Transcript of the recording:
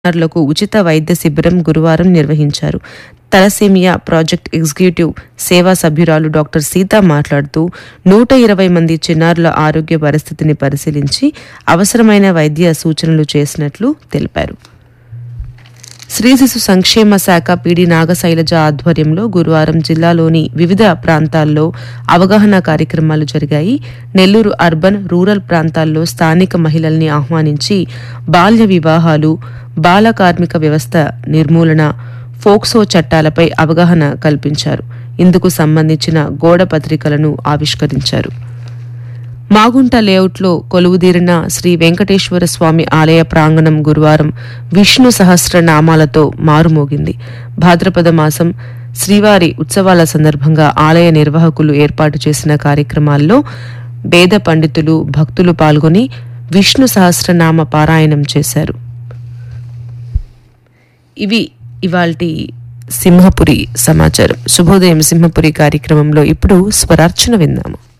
చిన్నారులకు ఉచిత వైద్య శిబిరం గురువారం నిర్వహించారు తలసేమియా ప్రాజెక్ట్ ఎగ్జిక్యూటివ్ సేవా సభ్యురాలు డాక్టర్ సీత మాట్లాడుతూ నూట ఇరవై మంది చిన్నారుల ఆరోగ్య పరిస్థితిని పరిశీలించి అవసరమైన వైద్య సూచనలు చేసినట్లు తెలిపారు శ్రీ శిశు సంక్షేమ శాఖ పీడి నాగశైలజ ఆధ్వర్యంలో గురువారం జిల్లాలోని వివిధ ప్రాంతాల్లో అవగాహన కార్యక్రమాలు జరిగాయి నెల్లూరు అర్బన్ రూరల్ ప్రాంతాల్లో స్థానిక మహిళల్ని ఆహ్వానించి బాల్య వివాహాలు బాల కార్మిక వ్యవస్థ నిర్మూలన ఫోక్సో చట్టాలపై అవగాహన కల్పించారు ఇందుకు సంబంధించిన గోడ పత్రికలను ఆవిష్కరించారు మాగుంట లేఅవుట్లో కొలువుదీరిన శ్రీ వెంకటేశ్వర స్వామి ఆలయ ప్రాంగణం గురువారం విష్ణు సహస్రనామాలతో మారుమోగింది భాద్రపద మాసం శ్రీవారి ఉత్సవాల సందర్భంగా ఆలయ నిర్వాహకులు ఏర్పాటు చేసిన కార్యక్రమాల్లో వేద పండితులు భక్తులు పాల్గొని విష్ణు సహస్రనామ పారాయణం చేశారు ఇవి ఇవాల్టి సింహపురి సమాచారం శుభోదయం సింహపురి కార్యక్రమంలో ఇప్పుడు స్వరార్చన విందాము